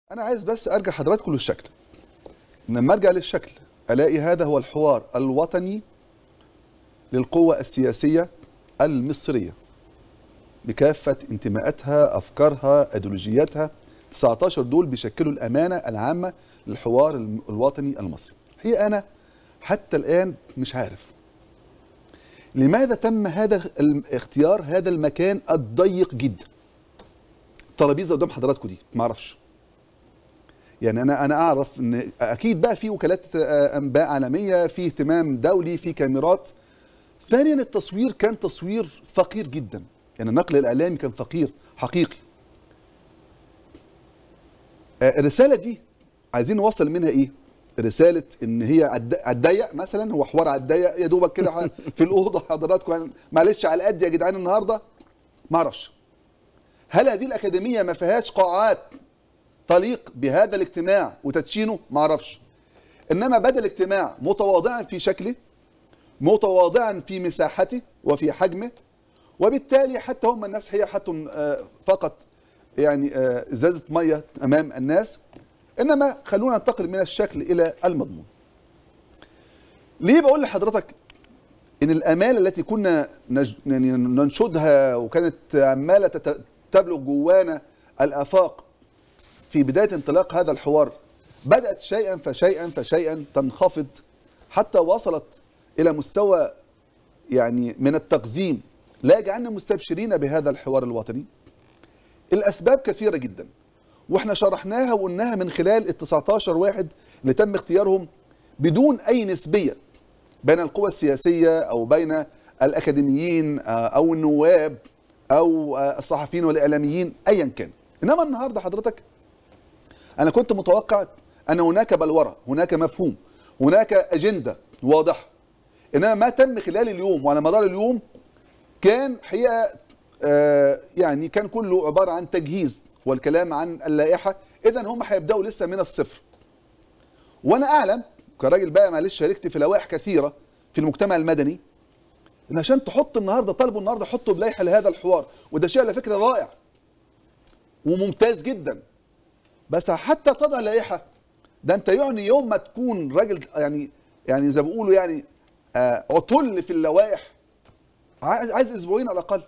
انا عايز بس ارجع حضراتكم للشكل لما ارجع للشكل الاقي هذا هو الحوار الوطني للقوة السياسية المصرية بكافة انتماءاتها أفكارها أيديولوجياتها 19 دول بيشكلوا الأمانة العامة للحوار الم- الوطني المصري هي أنا حتى الآن مش عارف لماذا تم هذا ال- اختيار هذا المكان الضيق جدا الترابيزه قدام حضراتكم دي ما اعرفش يعني انا انا اعرف ان اكيد بقى في وكالات آه، انباء عالميه في اهتمام دولي في كاميرات ثانيا التصوير كان تصوير فقير جدا يعني النقل الاعلامي كان فقير حقيقي آه، الرساله دي عايزين نوصل منها ايه رساله ان هي عالد- عالضيق مثلا هو حوار عالضيق يا دوبك كده ح- في الاوضه حضراتكم يعني معلش على قد يا جدعان النهارده ما اعرفش هل هذه الاكاديميه ما فيهاش قاعات تليق بهذا الاجتماع وتدشينه ما اعرفش انما بدا الاجتماع متواضعا في شكله متواضعا في مساحته وفي حجمه وبالتالي حتى هم الناس هي حتى آه، فقط يعني آه، ازازه ميه امام الناس انما خلونا ننتقل من الشكل الى المضمون ليه بقول لحضرتك ان الامال التي كنا نج... يعني ننشدها وكانت عماله تت... تبلغ جوانا الافاق في بدايه انطلاق هذا الحوار بدات شيئا فشيئا فشيئا تنخفض حتى وصلت الى مستوى يعني من التقزيم لا يجعلنا مستبشرين بهذا الحوار الوطني الاسباب كثيره جدا واحنا شرحناها وقلناها من خلال ال 19 واحد اللي تم اختيارهم بدون اي نسبيه بين القوى السياسيه او بين الاكاديميين آه، او النواب او آه، الصحفيين والاعلاميين ايا كان انما النهارده حضرتك انا كنت متوقع ان هناك بلوره هناك مفهوم هناك اجنده واضحه انما ما تم خلال اليوم وعلى مدار اليوم كان حقيقه آه، يعني كان كله عباره عن تجهيز والكلام عن اللائحه اذا هم هيبداوا لسه من الصفر وانا اعلم كراجل بقى معلش شاركت في لوائح كثيره في المجتمع المدني ان عشان تحط النهارده طالبوا النهارده حطوا بلائحه لهذا الحوار وده شيء على فكره رائع وممتاز جدا بس حتى تضع لائحه ده انت يعني يوم ما تكون راجل يعني يعني زي ما بيقولوا يعني آه عطل في اللوائح عايز عايز اسبوعين على الاقل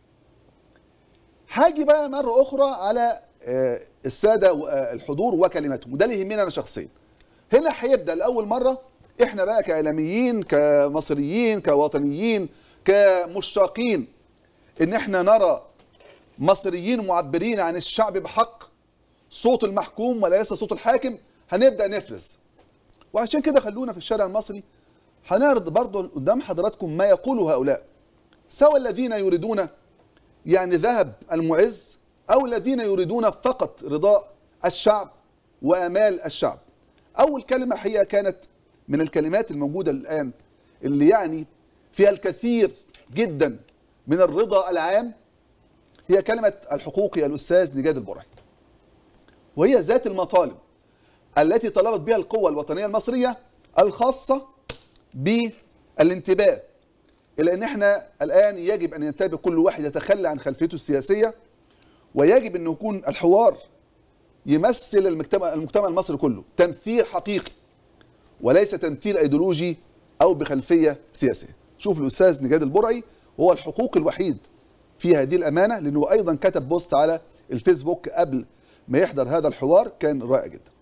هاجي بقى مره اخرى على آه، الساده و- آه، الحضور وكلماتهم وده اللي يهمني انا شخصيا هنا هيبدا لاول مره احنا بقى كاعلاميين كمصريين كوطنيين كمشتاقين ان احنا نرى مصريين معبرين عن الشعب بحق صوت المحكوم وليس صوت الحاكم هنبدا نفرز وعشان كده خلونا في الشارع المصري هنعرض برضه قدام حضراتكم ما يقوله هؤلاء سواء الذين يريدون يعني ذهب المعز او الذين يريدون فقط رضاء الشعب وامال الشعب. اول كلمه حقيقه كانت من الكلمات الموجوده الان اللي يعني فيها الكثير جدا من الرضا العام هي كلمه الحقوقي الاستاذ نجاد البرعي. وهي ذات المطالب التي طلبت بها القوى الوطنيه المصريه الخاصه بالانتباه الى ان احنا الان يجب ان ينتبه كل واحد يتخلى عن خلفيته السياسيه ويجب ان يكون الحوار يمثل المجتمع المجتمع المصري كله تمثيل حقيقي وليس تمثيل ايديولوجي او بخلفيه سياسيه شوف الاستاذ نجاد البرعي هو الحقوق الوحيد في هذه الامانه لانه ايضا كتب بوست على الفيسبوك قبل ما يحضر هذا الحوار كان رائع جدا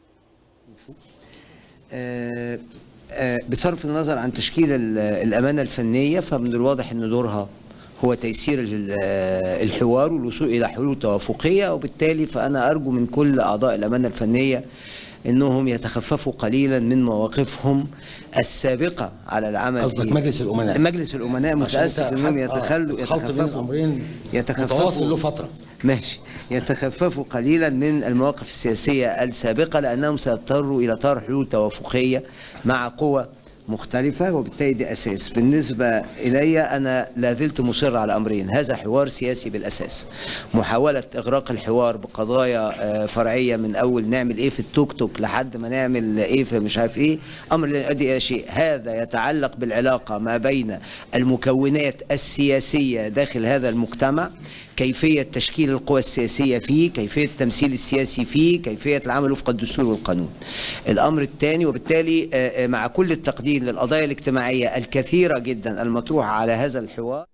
آه، آه، بصرف النظر عن تشكيل ال- الأمانة الفنية فمن الواضح أن دورها هو تيسير ال- آه، الحوار والوصول إلى حلول توافقية وبالتالي فأنا أرجو من كل أعضاء الأمانة الفنية أنهم يتخففوا قليلا من مواقفهم السابقة على العمل قصدك في- مجلس الأمناء. مجلس الأمناء متأسف عشان أنهم أنت- آه، يتخلوا الخلط بين يتخففوا الأمرين يتخففوا متواصل له فترة ماشي يتخففوا قليلا من المواقف السياسية السابقة لأنهم سيضطروا إلى طرح حلول توافقية مع قوى مختلفة وبالتالي دي أساس بالنسبة إلي أنا لا زلت مصر على أمرين هذا حوار سياسي بالأساس محاولة إغراق الحوار بقضايا آه، فرعية من أول نعمل إيه في التوك توك لحد ما نعمل إيه في مش عارف إيه أمر لا يؤدي إلى شيء هذا يتعلق بالعلاقة ما بين المكونات السياسية داخل هذا المجتمع كيفية تشكيل القوى السياسية فيه كيفية التمثيل السياسي فيه كيفية العمل وفق الدستور والقانون الأمر الثاني وبالتالي آه، آه، مع كل التقدير للقضايا الاجتماعية الكثيرة جدا المطروحة على هذا الحوار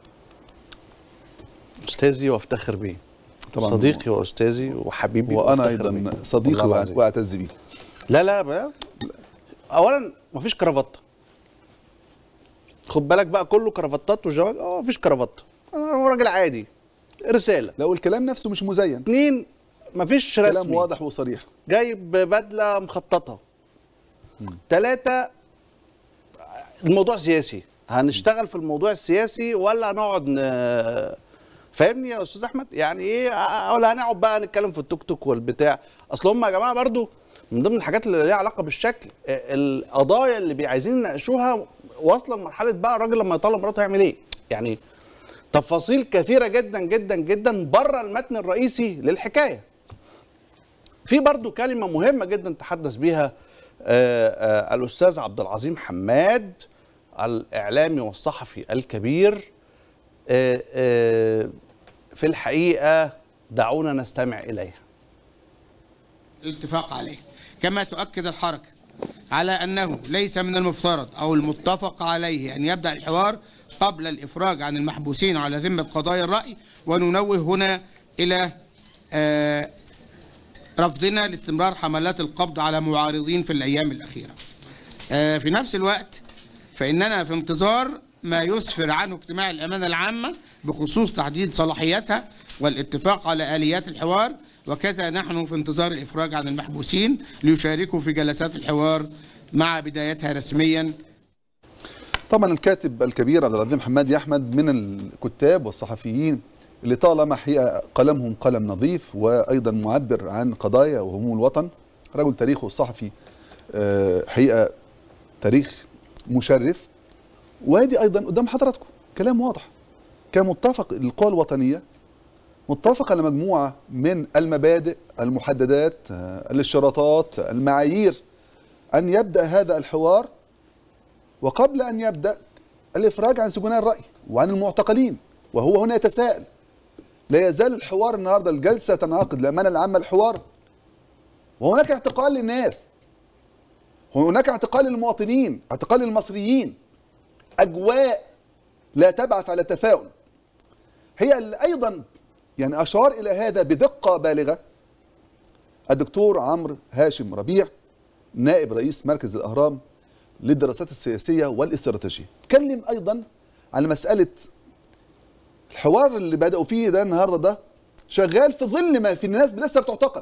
استاذي وافتخر بيه طبعاً. صديقي واستاذي وحبيبي وانا وأفتخر ايضا بيه. صديقي والله وأع- العظيم. واعتز بيه لا لا بقى. اولا مفيش كرافته خد بالك بقى كله كرافتات وجواز اه مفيش كرافته انا راجل عادي رساله لو الكلام نفسه مش مزين اتنين مفيش كلام رسمي واضح وصريح جايب بدله مخططه ثلاثة الموضوع سياسي هنشتغل في الموضوع السياسي ولا هنقعد ن... فاهمني يا استاذ احمد يعني ايه ولا هنقعد بقى نتكلم في التوك توك والبتاع اصل هم يا جماعه برضو من ضمن الحاجات اللي ليها علاقه بالشكل القضايا اللي بي- عايزين يناقشوها واصله لمرحله بقى الراجل لما يطلق مراته يعمل ايه يعني تفاصيل كثيره جدا جدا جدا بره المتن الرئيسي للحكايه في برضو كلمة مهمة جدا تحدث بها آه، آه، الأستاذ عبد العظيم حماد الإعلامي والصحفي الكبير آه، آه، في الحقيقة دعونا نستمع إليها الاتفاق عليه كما تؤكد الحركة على أنه ليس من المفترض أو المتفق عليه أن يبدأ الحوار قبل الإفراج عن المحبوسين على ذمة قضايا الرأي وننوه هنا إلى آه، رفضنا لاستمرار حملات القبض على معارضين في الأيام الأخيرة آه، في نفس الوقت فإننا في انتظار ما يسفر عنه اجتماع الأمانة العامة بخصوص تحديد صلاحياتها والاتفاق على آليات الحوار وكذا نحن في انتظار الإفراج عن المحبوسين ليشاركوا في جلسات الحوار مع بدايتها رسميا طبعا الكاتب الكبير عبد العظيم حماد احمد من الكتاب والصحفيين اللي طالما حقيقه قلمهم قلم نظيف وايضا معبر عن قضايا وهموم الوطن رجل تاريخه الصحفي آه، حقيقه تاريخ مشرف وادي ايضا قدام حضراتكم كلام واضح كان متفق القوى الوطنيه متفق على مجموعه من المبادئ المحددات آه، الاشتراطات المعايير ان يبدا هذا الحوار وقبل أن يبدأ الإفراج عن سجناء الرأي وعن المعتقلين وهو هنا يتساءل لا يزال الحوار النهارده الجلسة تنعقد الأمانة العامة الحوار وهناك اعتقال للناس هناك اعتقال للمواطنين اعتقال للمصريين أجواء لا تبعث على تفاؤل هي اللي أيضا يعني أشار إلى هذا بدقة بالغة الدكتور عمرو هاشم ربيع نائب رئيس مركز الأهرام للدراسات السياسية والاستراتيجية اتكلم أيضا على مسألة الحوار اللي بدأوا فيه ده النهاردة ده شغال في ظل ما في الناس لسه بتعتقل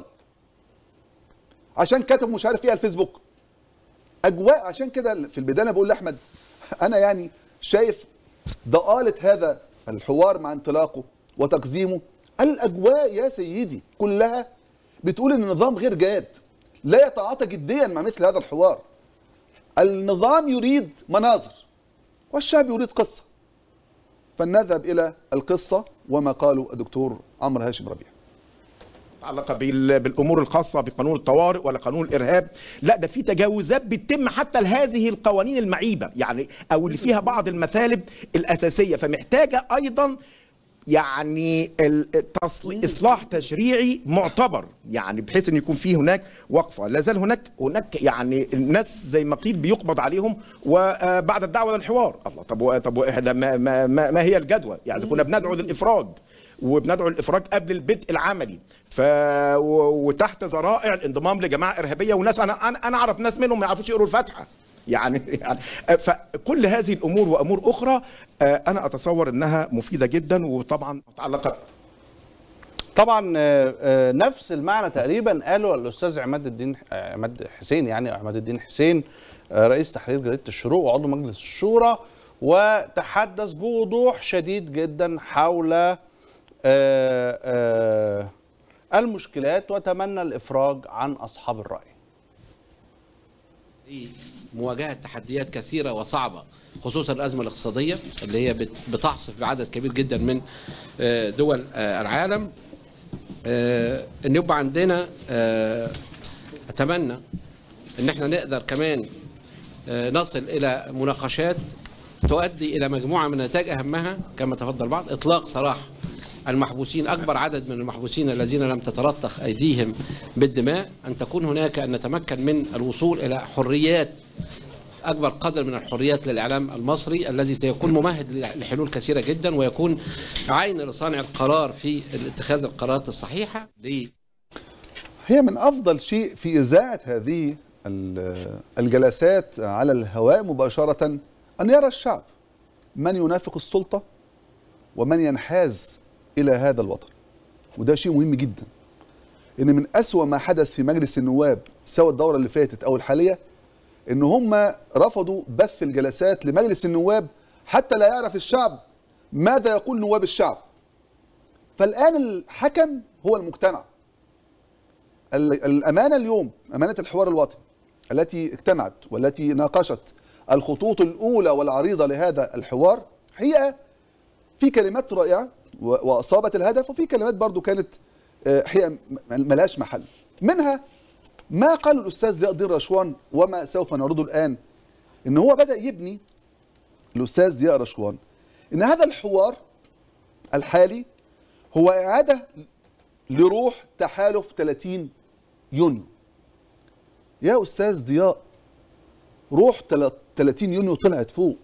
عشان كتب مش عارف ايه على الفيسبوك اجواء عشان كده في البدايه انا بقول لاحمد انا يعني شايف ضآلة هذا الحوار مع انطلاقه وتقزيمه الاجواء يا سيدي كلها بتقول ان النظام غير جاد لا يتعاطى جديا مع مثل هذا الحوار النظام يريد مناظر والشعب يريد قصة فلنذهب إلى القصة وما قاله الدكتور عمرو هاشم ربيع متعلقه بال- بالامور الخاصه بقانون الطوارئ ولا قانون الارهاب لا ده في تجاوزات بتتم حتى لهذه القوانين المعيبه يعني او اللي فيها بعض المثالب الاساسيه فمحتاجه ايضا يعني التصل... اصلاح تشريعي معتبر يعني بحيث ان يكون في هناك وقفه لا زال هناك هناك يعني الناس زي ما قيل بيقبض عليهم وبعد الدعوه للحوار الله طب و- طب واحنا ما, ما, ما, ما هي الجدوى يعني إذا كنا بندعو للافراج وبندعو للافراج قبل البدء العملي ف و- وتحت ذرائع الانضمام لجماعه ارهابيه وناس انا انا انا اعرف ناس منهم ما يعرفوش يقروا الفاتحه يعني يعني فكل هذه الامور وامور اخرى آه، انا اتصور انها مفيده جدا وطبعا متعلقه طبعا آه، آه، نفس المعنى تقريبا قاله الاستاذ عماد الدين آه، عماد حسين يعني عماد الدين حسين آه، رئيس تحرير جريده الشروق وعضو مجلس الشورى وتحدث بوضوح شديد جدا حول آه، آه، المشكلات وتمنى الافراج عن اصحاب الراي مواجهة تحديات كثيرة وصعبة خصوصا الأزمة الاقتصادية اللي هي بت- بتعصف بعدد كبير جدا من آه، دول آه، العالم آه، ان يبقى عندنا آه، اتمنى ان احنا نقدر كمان آه، نصل الى مناقشات تؤدي الى مجموعه من النتائج اهمها كما تفضل بعض اطلاق سراح المحبوسين اكبر عدد من المحبوسين الذين لم تتلطخ ايديهم بالدماء ان تكون هناك ان نتمكن من الوصول الى حريات اكبر قدر من الحريات للاعلام المصري الذي سيكون ممهد لحلول كثيره جدا ويكون عين لصانع القرار في اتخاذ القرارات الصحيحه ل هي من افضل شيء في اذاعه هذه ال- الجلسات على الهواء مباشره ان يرى الشعب من ينافق السلطه ومن ينحاز الى هذا الوطن وده شيء مهم جدا ان من اسوا ما حدث في مجلس النواب سواء الدوره اللي فاتت او الحاليه ان هم رفضوا بث الجلسات لمجلس النواب حتى لا يعرف الشعب ماذا يقول نواب الشعب فالان الحكم هو المجتمع ال- الأمانة اليوم أمانة الحوار الوطني التي اجتمعت والتي ناقشت الخطوط الأولى والعريضة لهذا الحوار هي في كلمات رائعة و- وأصابت الهدف وفي كلمات برضو كانت آه، هي م- ملاش محل منها ما قاله الأستاذ ضياء الدين رشوان وما سوف نعرضه الآن إن هو بدأ يبني الأستاذ ضياء رشوان إن هذا الحوار الحالي هو إعادة لروح تحالف 30 يونيو يا استاذ ضياء روح تل- 30 يونيو طلعت فوق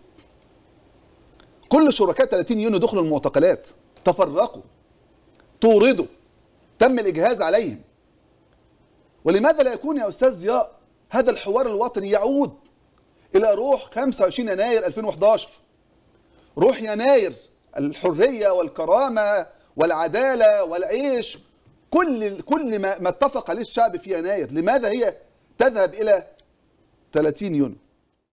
كل شركاء 30 يونيو دخلوا المعتقلات تفرقوا طوردوا تم الاجهاز عليهم ولماذا لا يكون يا استاذ ضياء هذا الحوار الوطني يعود الى روح 25 يناير 2011 روح يناير الحريه والكرامه والعداله والعيش كل كل ما ما اتفق عليه الشعب في يناير لماذا هي تذهب الى 30 يونيو